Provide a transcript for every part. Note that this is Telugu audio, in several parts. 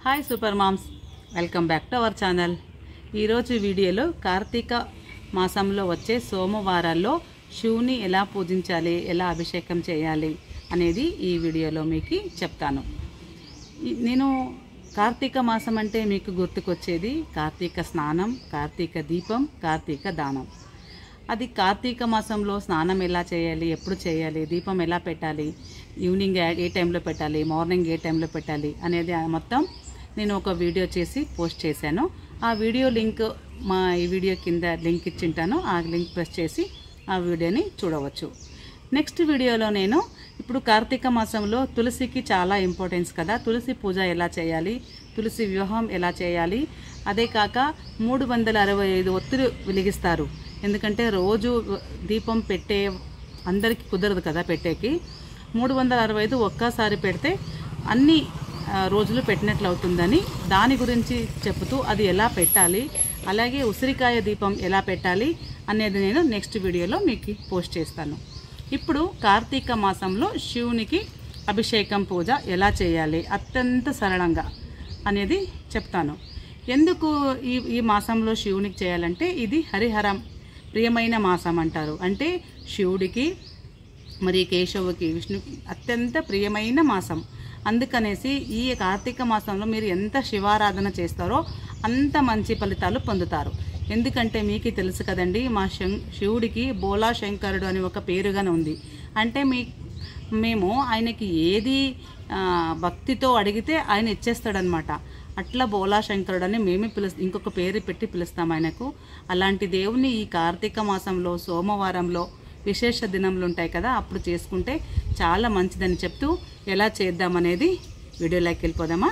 hi super moms welcome back to our channel ఈరోజు వీడియోలో కార్తీక మాసంలో వచ్చే సోమవారాల్లో శివుని ఎలా పూజించాలి ఎలా అభిషేకం చేయాలి అనేది ఈ వీడియోలో మీకు చెప్తాను ఈ- నేను కార్తీక మాసం అంటే మీకు గుర్తుకొచ్చేది కార్తీక స్నానం కార్తీక దీపం కార్తీక దానం అది కార్తీక మాసంలో స్నానం ఎలా చేయాలి ఎప్పుడు చేయాలి దీపం ఎలా పెట్టాలి ఈవినింగ్ ఏ- ఏ టైంలో పెట్టాలి మార్నింగ్ ఏ టైంలో పెట్టాలి అనేది ఆ మొత్తం నేను ఒక వీడియో చేసి పోస్ట్ చేశాను ఆ వీడియో లింక్ మా ఈ వీడియో కింద లింక్ ఇచ్చింటాను ఆ లింక్ ప్రెస్ చేసి ఆ వీడియోని చూడవచ్చు నెక్స్ట్ వీడియోలో నేను ఇప్పుడు కార్తీక మాసంలో తులసికి చాలా ఇంపార్టెన్స్ కదా తులసి పూజ ఎలా చేయాలి తులసి వివాహం ఎలా చేయాలి అదే కాక మూడు వందల అరవై ఐదు ఒత్తులు వెలిగిస్తారు ఎందుకంటే రోజు దీపం పెట్టే అందరికీ కుదరదు కదా పెట్టేకి మూడు వందల అరవై ఐదు ఒక్కసారి పెడితే అన్ని ఆ, రోజులు పెట్టినట్లు అవుతుందని దాని గురించి చెబుతూ అది ఎలా పెట్టాలి అలాగే ఉసిరికాయ దీపం ఎలా పెట్టాలి అనేది నేను నెక్స్ట్ వీడియోలో మీకు పోస్ట్ చేస్తాను ఇప్పుడు కార్తీక మాసంలో శివునికి అభిషేకం పూజ ఎలా చేయాలి అత్యంత సరళంగా అనేది చెప్తాను ఎందుకు ఈ ఈ మాసంలో శివునికి చేయాలంటే ఇది హరిహరం ప్రియమైన మాసం అంటారు అంటే శివుడికి మరి కేశవుకి విష్ణుకి అత్యంత ప్రియమైన మాసం అందుకనేసి ఈ కార్తీక మాసంలో మీరు ఎంత శివారాధన చేస్తారో అంత మంచి ఫలితాలు పొందుతారు ఎందుకంటే మీకు తెలుసు కదండి మా శం శివుడికి బోలా శంకరుడు అని ఒక పేరుగానే ఉంది అంటే మీ మేము ఆయనకి ఏది ఆ, భక్తితో అడిగితే ఆయన ఇచ్చేస్తాడనమాట అట్లా బోలా శంకరుడు అని మేమే పిలుస్ ఇంకొక పేరు పెట్టి పిలుస్తాం ఆయనకు అలాంటి దేవుని ఈ కార్తీక మాసంలో సోమవారంలో విశేష దినములు ఉంటాయి కదా అప్పుడు చేసుకుంటే చాలా మంచిదని చెప్తూ ఎలా చేద్దామనేది వీడియోలోకి వెళ్ళిపోదామా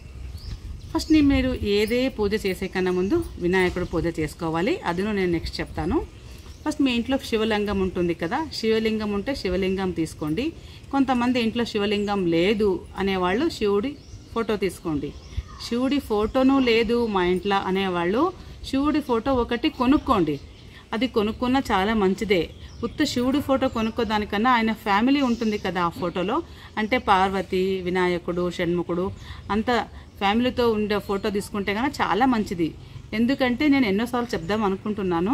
ఫస్ట్ నీ మీరు ఏదే పూజ చేసే కన్నా ముందు వినాయకుడు పూజ చేసుకోవాలి అదిను నేను నెక్స్ట్ చెప్తాను ఫస్ట్ మీ ఇంట్లో శివలింగం ఉంటుంది కదా శివలింగం ఉంటే శివలింగం తీసుకోండి కొంతమంది ఇంట్లో శివలింగం లేదు అనేవాళ్ళు శివుడి ఫోటో తీసుకోండి శివుడి ఫోటోను లేదు మా ఇంట్లో అనేవాళ్ళు శివుడి ఫోటో ఒకటి కొనుక్కోండి అది కొనుక్కున్న చాలా మంచిదే ఉత్త శివుడి ఫోటో కొనుక్కోదానికన్నా ఆయన ఫ్యామిలీ ఉంటుంది కదా ఆ ఫోటోలో అంటే పార్వతి వినాయకుడు షణ్ముఖుడు అంత ఫ్యామిలీతో ఉండే ఫోటో తీసుకుంటే కనుక చాలా మంచిది ఎందుకంటే నేను ఎన్నోసార్లు చెప్దాం అనుకుంటున్నాను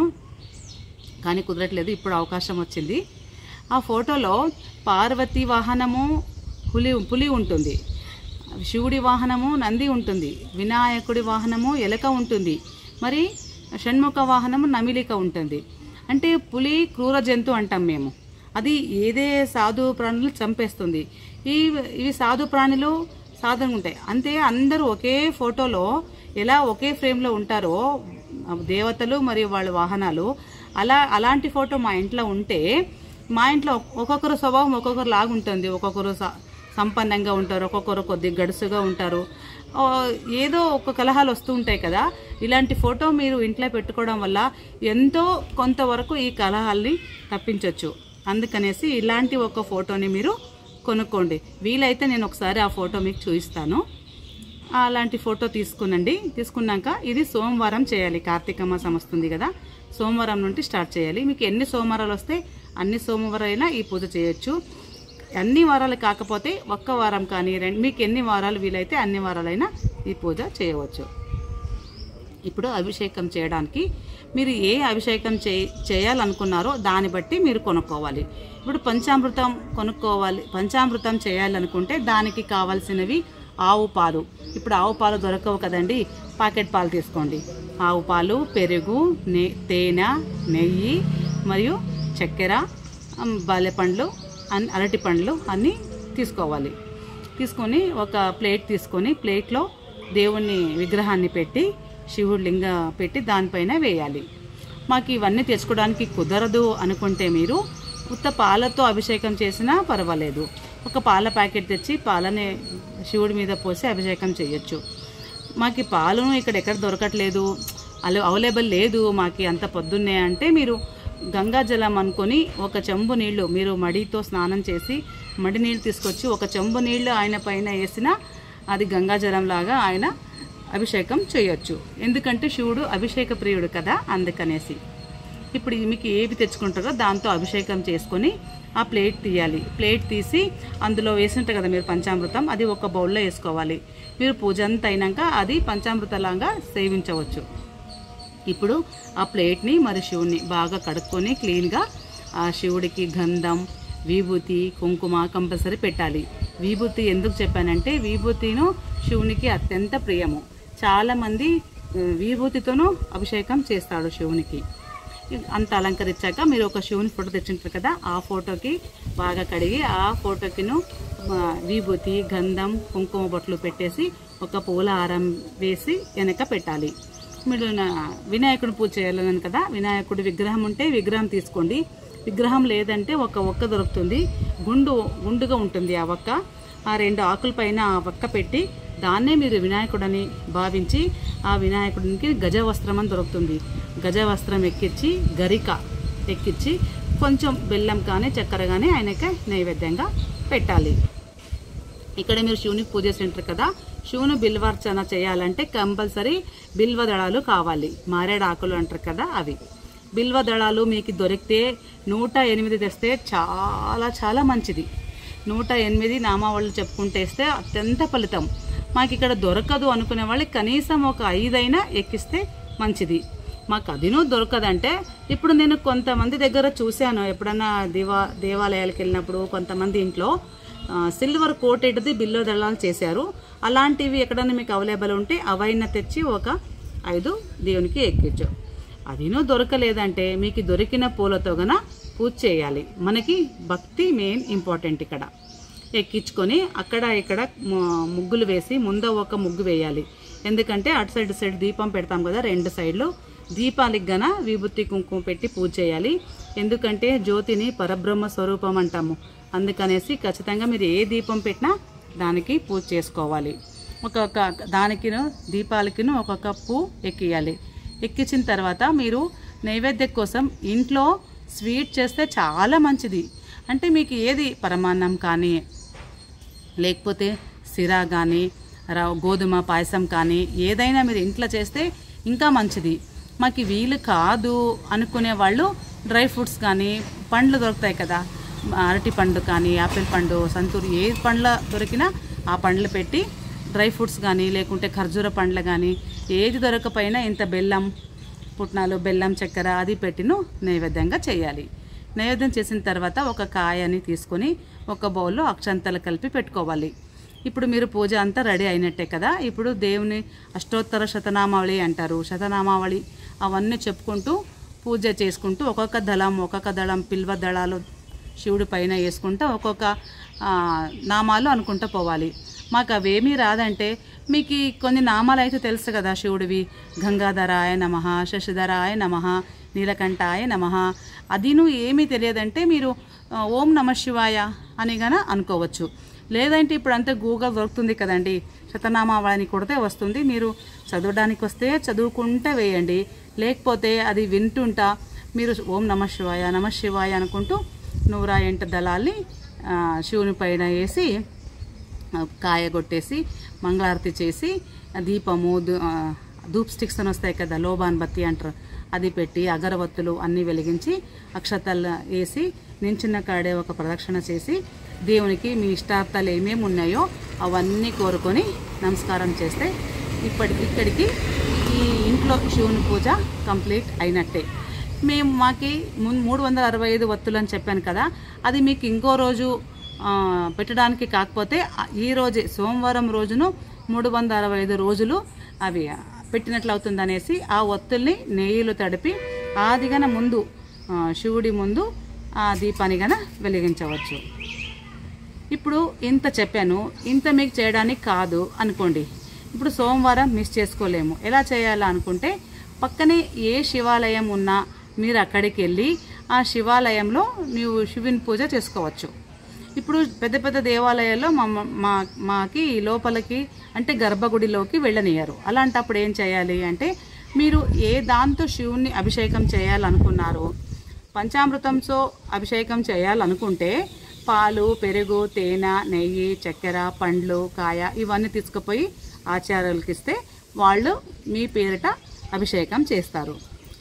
కానీ కుదరట్లేదు ఇప్పుడు అవకాశం వచ్చింది ఆ ఫోటోలో పార్వతి వాహనము పులి పులి ఉంటుంది శివుడి వాహనము నంది ఉంటుంది వినాయకుడి వాహనము ఎలక ఉంటుంది మరి షణ్ముఖ వాహనము నమిలిక ఉంటుంది అంటే పులి క్రూర జంతు అంటాం మేము అది ఏదే సాధు ప్రాణులు చంపేస్తుంది ఈ ఇవి సాధు ప్రాణులు సాధనగా ఉంటాయి అంతే అందరూ ఒకే ఫోటోలో ఎలా ఒకే ఫ్రేమ్లో ఉంటారో దేవతలు మరియు వాళ్ళ వాహనాలు అలా అలాంటి ఫోటో మా ఇంట్లో ఉంటే మా ఇంట్లో ఒక్కొక్కరు స్వభావం ఒక్కొక్కరు లాగుంటుంది ఒక్కొక్కరు స- సంపన్నంగా ఉంటారు ఒక్కొక్కరు కొద్దిగా గడుసుగా ఉంటారు ఆ, ఏదో ఒక కలహాలు వస్తూ ఉంటాయి కదా ఇలాంటి ఫోటో మీరు ఇంట్లో పెట్టుకోవడం వల్ల ఎంతో కొంతవరకు ఈ కలహాల్ని తప్పించవచ్చు అందుకనేసి ఇలాంటి ఒక ఫోటోని మీరు కొనుక్కోండి వీలైతే నేను ఒకసారి ఆ ఫోటో మీకు చూపిస్తాను అలాంటి ఫోటో తీసుకునండి తీసుకున్నాక ఇది సోమవారం చేయాలి కార్తీక మాసం వస్తుంది కదా సోమవారం నుండి స్టార్ట్ చేయాలి మీకు ఎన్ని సోమవారాలు వస్తే అన్ని సోమవారాలైనా ఈ పూజ చేయొచ్చు అన్ని వారాలు కాకపోతే ఒక్క వారం కానీ రెండు మీకు ఎన్ని వారాలు వీలైతే అన్ని వారాలైనా ఈ పూజ చేయవచ్చు ఇప్పుడు అభిషేకం చేయడానికి మీరు ఏ అభిషేకం చే చేయాలనుకున్నారో దాన్ని బట్టి మీరు కొనుక్కోవాలి ఇప్పుడు పంచామృతం కొనుక్కోవాలి పంచామృతం చేయాలనుకుంటే దానికి కావాల్సినవి ఆవు పాలు ఇప్పుడు ఆవు పాలు దొరకవు కదండి పాకెట్ పాలు తీసుకోండి ఆవు పాలు పెరుగు నే తేనె నెయ్యి మరియు చక్కెర అమ్, బాలెపండ్లు అన్ అరటి పండ్లు అన్నీ తీసుకోవాలి తీసుకొని ఒక ప్లేట్ తీసుకొని ప్లేట్లో దేవుని విగ్రహాన్ని పెట్టి శివుడి లింగ పెట్టి దానిపైన వేయాలి మాకు ఇవన్నీ తెచ్చుకోవడానికి కుదరదు అనుకుంటే మీరు ఉత్త పాలతో అభిషేకం చేసినా పర్వాలేదు ఒక పాల ప్యాకెట్ తెచ్చి పాలని శివుడి మీద పోసి అభిషేకం చేయొచ్చు మాకు ఈ పాలను ఇక్కడ ఎక్కడ దొరకట్లేదు అలా అవైలబుల్ లేదు మాకు అంత పొద్దున్నే అంటే మీరు గంగా జలం అనుకొని ఒక చెంబు నీళ్లు మీరు మడితో స్నానం చేసి మడి నీళ్ళు తీసుకొచ్చి ఒక చెంబు నీళ్లు ఆయన పైన వేసినా అది గంగా జలం లాగా ఆయన అభిషేకం చేయొచ్చు ఎందుకంటే శివుడు అభిషేక ప్రియుడు కదా అందుకనేసి ఇప్పుడు ఇది మీకు ఏవి తెచ్చుకుంటారో దాంతో అభిషేకం చేసుకొని ఆ ప్లేట్ తీయాలి ప్లేట్ తీసి అందులో వేసింటారు కదా మీరు పంచామృతం అది ఒక బౌల్లో వేసుకోవాలి మీరు పూజ అంతా అయినాక అది పంచామృతలాగా సేవించవచ్చు ఇప్పుడు ఆ ప్లేట్ని మరి శివుని బాగా కడుక్కొని క్లీన్గా ఆ శివుడికి గంధం విభూతి కుంకుమ కంపల్సరీ పెట్టాలి విభూతి ఎందుకు చెప్పానంటే విభూతిను శివునికి అత్యంత ప్రియము చాలామంది ఆ, విభూతితోనూ అభిషేకం చేస్తాడు శివునికి అంత అలంకరించాక మీరు ఒక శివుని ఫోటో తెచ్చింటారు కదా ఆ ఫోటోకి బాగా కడిగి ఆ ఫోటోకిను ఆ, విభూతి గంధం కుంకుమ బొట్లు పెట్టేసి ఒక పూల హారం వేసి వెనక పెట్టాలి మీరు నా- వినాయకుడు పూజ చేయాలని కదా వినాయకుడి విగ్రహం ఉంటే విగ్రహం తీసుకోండి విగ్రహం లేదంటే ఒక ఒక్క దొరుకుతుంది గుండు గుండుగా ఉంటుంది ఆ ఒక్క ఆ రెండు ఆకుల పైన ఆ ఒక్క పెట్టి దాన్నే మీరు వినాయకుడని భావించి ఆ వినాయకుడికి గజ వస్త్రం అని దొరుకుతుంది గజ వస్త్రం ఎక్కించి గరిక ఎక్కించి కొంచెం బెల్లం కానీ చక్కెర కానీ ఆయనకి నైవేద్యంగా పెట్టాలి ఇక్కడ మీరు శివునికి పూజ చేసింటారు కదా శివుని బిల్వార్చన చేయాలంటే కంపల్సరీ బిల్వ దళాలు కావాలి మారేడు ఆకులు అంటారు కదా అవి బిల్వ దళాలు మీకు దొరికితే నూట ఎనిమిది తెస్తే చాలా చాలా మంచిది నూట ఎనిమిది నామావళి చెప్పుకుంటేస్తే అత్యంత ఫలితం మాకు ఇక్కడ దొరకదు అనుకునే వాళ్ళకి కనీసం ఒక ఐదైనా ఎక్కిస్తే మంచిది మాకు అదినూ దొరకదంటే ఇప్పుడు నేను కొంతమంది దగ్గర చూశాను ఎప్పుడన్నా దేవా దేవాలయాలకు వెళ్ళినప్పుడు కొంతమంది ఇంట్లో ఆ, సిల్వర్ కోటెడ్ది బిల్లో దళాలు చేశారు అలాంటివి ఎక్కడైనా మీకు అవైలబుల్ ఉంటే అవైనా తెచ్చి ఒక ఐదు దేవునికి ఎక్కించు అదినూ దొరకలేదంటే మీకు దొరికిన పూలతో గన పూజ చేయాలి మనకి భక్తి మెయిన్ ఇంపార్టెంట్ ఇక్కడ ఎక్కించుకొని అక్కడ ఇక్కడ ము- ముగ్గులు వేసి ముంద ఒక ముగ్గు వేయాలి ఎందుకంటే అటు సైడ్ ఇటు సైడ్ దీపం పెడతాం కదా రెండు సైడ్లు దీపానికి గన విభూతి కుంకుమ పెట్టి పూజ చేయాలి ఎందుకంటే జ్యోతిని పరబ్రహ్మ స్వరూపం అంటాము అందుకనేసి ఖచ్చితంగా మీరు ఏ దీపం పెట్టినా దానికి పూజ చేసుకోవాలి ఒక్కొక్క దానికిను దీపాలకిను ఒక్కొక్క పువ్వు ఎక్కియాలి ఎక్కించిన తర్వాత మీరు నైవేద్యం కోసం ఇంట్లో స్వీట్ చేస్తే చాలా మంచిది అంటే మీకు ఏది పరమాన్నం కానీ లేకపోతే సిరా కానీ రా- గోధుమ పాయసం కానీ ఏదైనా మీరు ఇంట్లో చేస్తే ఇంకా మంచిది మాకు వీలు కాదు అనుకునే వాళ్ళు డ్రై ఫ్రూట్స్ కానీ పండ్లు దొరుకుతాయి కదా అరటి పండు కానీ యాపిల్ పండు సంతూరు ఏ పండ్ల దొరికినా ఆ పండ్లు పెట్టి డ్రై ఫ్రూట్స్ కానీ లేకుంటే ఖర్జూర పండ్లు కానీ ఏది దొరకపోయినా ఇంత బెల్లం పుట్నాలు బెల్లం చక్కెర అది పెట్టిను నైవేద్యంగా చేయాలి నైవేద్యం చేసిన తర్వాత ఒక కాయని తీసుకొని ఒక బౌల్లో అక్షంతలు కలిపి పెట్టుకోవాలి ఇప్పుడు మీరు పూజ అంతా రెడీ అయినట్టే కదా ఇప్పుడు దేవుని అష్టోత్తర శతనామావళి అంటారు శతనామావళి అవన్నీ చెప్పుకుంటూ పూజ చేసుకుంటూ ఒక్కొక్క దళం ఒక్కొక్క దళం పిల్వ దళాలు శివుడి పైన వేసుకుంటూ ఒక్కొక్క ఆ, నామాలు అనుకుంటూ పోవాలి మాకు అవేమీ రాదంటే మీకు ఈ కొన్ని నామాలు అయితే తెలుసు కదా శివుడివి గంగాధరాయ నమ శశిధరాయ నమ నీలకంఠాయ నమ అదిను ఏమీ తెలియదంటే మీరు ఆ, ఓం నమ శివాయ అని గన అనుకోవచ్చు లేదంటే ఇప్పుడు అంతా గూగుల్ దొరుకుతుంది కదండి శతనామావళిని కొడితే వస్తుంది మీరు చదవడానికి వస్తే చదువుకుంటే వేయండి లేకపోతే అది వింటుంటా మీరు ఓం నమ శివాయ నమ శివాయ అనుకుంటూ నూరా ఎంట దళాల్ని ఆ, శివుని పైన వేసి ఆ, కాయ కొట్టేసి మంగళారతి చేసి ఆ దీపము ధూ- ఆ, ధూప్ స్టిక్స్ అని వస్తాయి కదా లోబాన్ బత్తి అంటారు అది పెట్టి అగరవత్తులు అన్నీ వెలిగించి అక్షతలు వేసి నించున్న కాడే ఒక ప్రదక్షిణ చేసి దేవునికి మీ ఇష్టార్థాలు ఏమేమి ఉన్నాయో అవన్నీ కోరుకొని నమస్కారం చేస్తే ఇప్పటి ఇక్కడికి ఈ ఇంట్లో శివుని పూజ కంప్లీట్ అయినట్టే మేము మాకి మున్ మూడు వందల అరవై ఐదు వత్తులు అని చెప్పాను కదా అది మీకు ఇంకో రోజు ఆ, పెట్టడానికి కాకపోతే ఆ- ఈ రోజే సోమవారం రోజును మూడు వందల అరవై ఐదు రోజులు అవి పెట్టినట్లు అవుతుందనేసి ఆ ఒత్తుల్ని నెయ్యిలో తడిపి ఆదిగన ముందు ఆ, శివుడి ముందు ఆ దీపాన్ని గన వెలిగించవచ్చు ఇప్పుడు ఇంత చెప్పాను ఇంత మీకు చేయడానికి కాదు అనుకోండి ఇప్పుడు సోమవారం మిస్ చేసుకోలేము ఎలా చేయాలా అనుకుంటే పక్కనే ఏ శివాలయం ఉన్నా మీరు అక్కడికి వెళ్ళి ఆ శివాలయంలో ನೀವು శివుని పూజ చేసుకోవచ్చు ఇప్పుడు పెద్ద పెద్ద దేవాలయాల్లో మా మా మాకి ఈ లోపలికి అంటే గర్భగుడిలోకి వెళ్ళనియరు అలాంటప్పుడు ఏం చేయాలి అంటే మీరు ఏ దాంతో శివుని అభిషేకం చేయాలనుకున్నారో పంచామృతంతో అభిషేకం చేయాలనుకుంటే పాలు పెరుగు తేనె నెయ్యి చక్కెర పండ్లు కాయ ఇవన్నీ తీసుకుపోయి ఆచార్యులకి ఇస్తే వాళ్ళు మీ పేరిట అభిషేకం చేస్తారు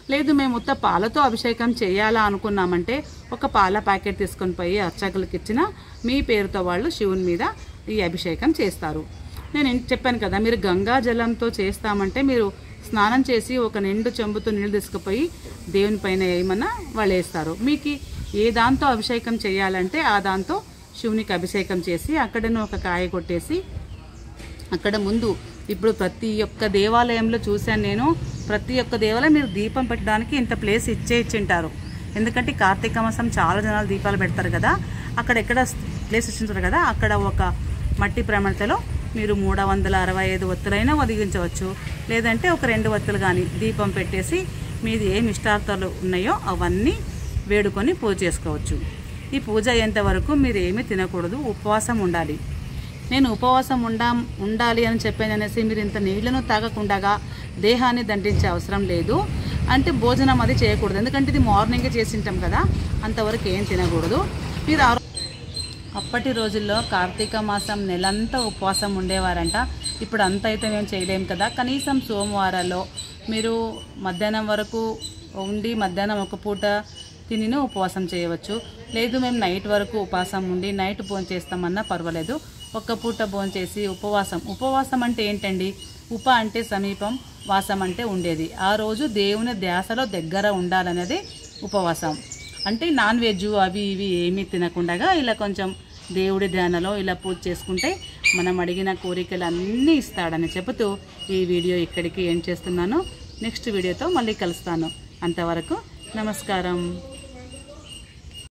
లేదు మేము ఉత్త పాలతో అభిషేకం చేయాలా అనుకున్నామంటే ఒక పాల ప్యాకెట్ తీసుకొని పోయి అర్చకులకు ఇచ్చిన మీ పేరుతో వాళ్ళు శివుని మీద ఈ అభిషేకం చేస్తారు నేను ఏం చెప్పాను కదా మీరు గంగా జలంతో చేస్తామంటే మీరు స్నానం చేసి ఒక నిండు చెంబుతో నీళ్ళు తీసుకుపోయి దేవుని పైన ఏమన్నా వాళ్ళు వేస్తారు మీకు ఏ దాంతో అభిషేకం చేయాలంటే ఆ దాంతో శివునికి అభిషేకం చేసి అక్కడనే ఒక కాయ కొట్టేసి అక్కడ ముందు ఇప్పుడు ప్రతి ఒక్క దేవాలయంలో చూశాను నేను ప్రతి ఒక్క దేవాలయం మీరు దీపం పెట్టడానికి ఇంత ప్లేస్ ఇచ్చే ఇచ్చింటారు ఎందుకంటే కార్తీక మాసం చాలా జనాలు దీపాలు పెడతారు కదా అక్కడ ఎక్కడ ప్లేస్ ఇచ్చింటారు కదా అక్కడ ఒక మట్టి ప్రమణతలో మీరు మూడు వందల అరవై ఐదు ఒత్తులైనా ఒదిగించవచ్చు లేదంటే ఒక రెండు ఒత్తులు కానీ దీపం పెట్టేసి మీది ఏం ఇష్టార్థాలు ఉన్నాయో అవన్నీ వేడుకొని పూజ చేసుకోవచ్చు ఈ పూజ అయ్యేంత వరకు మీరు ఏమీ తినకూడదు ఉపవాసం ఉండాలి నేను ఉపవాసం ఉండా ఉండాలి అని చెప్పాను అనేసి మీరు ఇంత నీళ్లను తాగకుండగా దేహాన్ని దండించే అవసరం లేదు అంటే భోజనం అది చేయకూడదు ఎందుకంటే ఇది మార్నింగే చేసింటాం కదా అంతవరకు ఏం తినకూడదు మీరు ఆ రో- అప్పటి రోజుల్లో కార్తీక మాసం నెలంతా ఉపవాసం ఉండేవారంట ఇప్పుడు అంత అయితే మేము చేయలేం కదా కనీసం సోమవారాల్లో మీరు మధ్యాహ్నం వరకు ఉండి మధ్యాహ్నం ఒక పూట తినిన ఉపవాసం చేయవచ్చు లేదు మేము నైట్ వరకు ఉపవాసం ఉండి నైట్ భోజనం చేస్తామన్నా పర్వాలేదు ఒక్క పూట భోజనం చేసి ఉపవాసం ఉపవాసం అంటే ఏంటండి ఉప అంటే సమీపం వాసం అంటే ఉండేది ఆ రోజు దేవుని ధ్యాసలో దగ్గర ఉండాలనేది ఉపవాసం అంటే నాన్ వెజ్ అవి ఇవి ఏమీ తినకుండా ఇలా కొంచెం దేవుడి ధ్యానలో ఇలా పూజ చేసుకుంటే మనం అడిగిన కోరికలు అన్నీ ఇస్తాడని చెబుతూ ఈ వీడియో ఇక్కడికి ఏం చేస్తున్నాను నెక్స్ట్ వీడియోతో మళ్ళీ కలుస్తాను అంతవరకు నమస్కారం